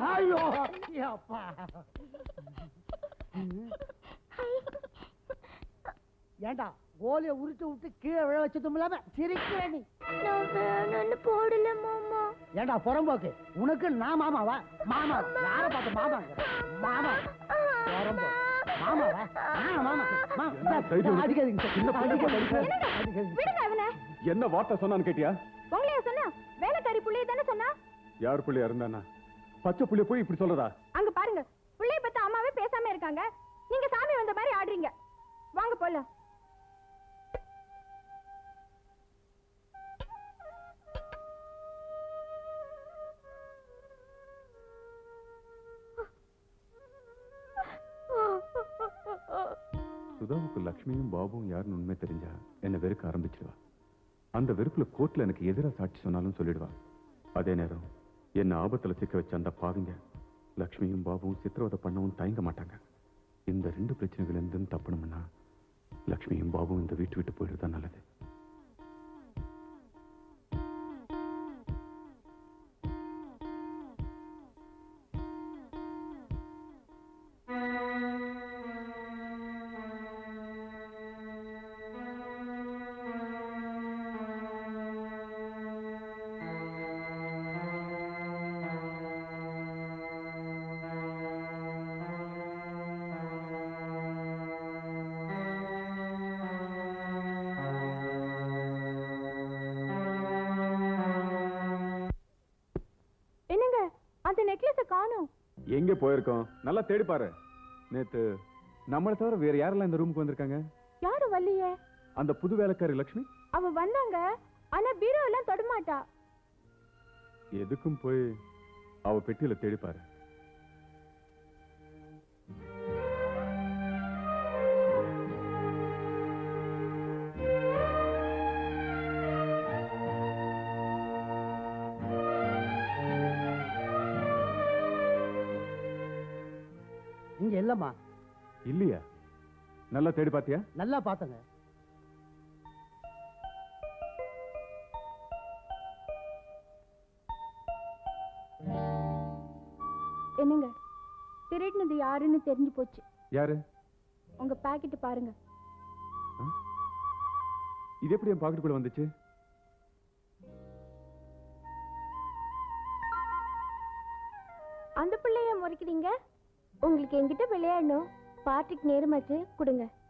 ஐயோ அப்பா ஏண்டா கோலிய உருட்டு விட்டு கீழே விழ வச்சதும் இல்லாம சிரிக்கிற நீ நான் வேணும்னு போடல மாமா ஏண்டா புறம்போக்கு உனக்கு நான் மாமாவா மாமா யார பார்த்து மாமா மாமா புறம்போ மாமாவா ஆ, மாமா மாமா. சார், தைரியம் இருக்கு? அடிக்காதீங்க சார். சின்ன பிள்ளை அடிக்காதீங்க. படிக்க. அடிக்காதீங்க. விடுங்க அவனை என்ன வார்த்தை சொன்னான்னு கேட்டியா உங்களையா சொன்னா வேலைக்காரி புள்ளைய தானே சொன்னா யார் பிள்ளையா இருந்தானா பச்சை புள்ளைய போய் இப்படி சொல்றதா அங்க பாருங்க புள்ளைய பத்தி அம்மாவே பேசாம இருக்காங்க நீங்க சாமி வந்த மாதிரி ஆடுறீங்க வாங்க போலாம் சுதாவுக்கு லக்ஷ்மியும் பாபுவும் யாருன்னு உண்மை தெரிஞ்சா என்ன வெறுக்க ஆரம்பிச்சிடுவா அந்த வெறுப்புல கோர்ட்ல எனக்கு எதிரா சாட்சி சொன்னாலும் சொல்லிடுவா அதே நேரம் என்ன ஆபத்துல சிக்க வச்ச அந்த பாவிங்க லக்ஷ்மியும் பாபுவும் சித்திரவதை பண்ணவும் தயங்க மாட்டாங்க இந்த ரெண்டு பிரச்சனைகள் இருந்தும் தப்பணும்னா லக்ஷ்மியும் பாபுவும் இந்த வீட்டு விட்டு போயிடுறது நல்லது என்னங்க அந்த நெக்லஸ காணோம் எங்க போயிருக்கோம் நல்லா தேடி பாரு நேத்து நம்மளை தவிர வேற யாரெல்லாம் இந்த ரூமுக்கு வந்திருக்காங்க யாரும் வரலையே அந்த புது வேலைக்காரி லக்ஷ்மி அவ வந்தாங்க ஆனா பீரோ எல்லாம் தொடமாட்டா எதுக்கும் போய் அவ பெட்டியில தேடி பாரு இங்க இல்லம்மா இல்லையா நல்லா தேடி பாத்தியா நல்லா பார்த்தங்க என்னங்க திருடினது யாருன்னு தெரிஞ்சு போச்சு யாரு உங்க பாக்கெட் பாருங்க இது எப்படி என் பாக்கெட்டுக்குள்ள வந்துச்சு அந்த பிள்ளைய முறைக்கிறீங்க உங்களுக்கு என்கிட்ட விளையாடணும் பார்ட்டிக்கு நேரமாச்சு கொடுங்க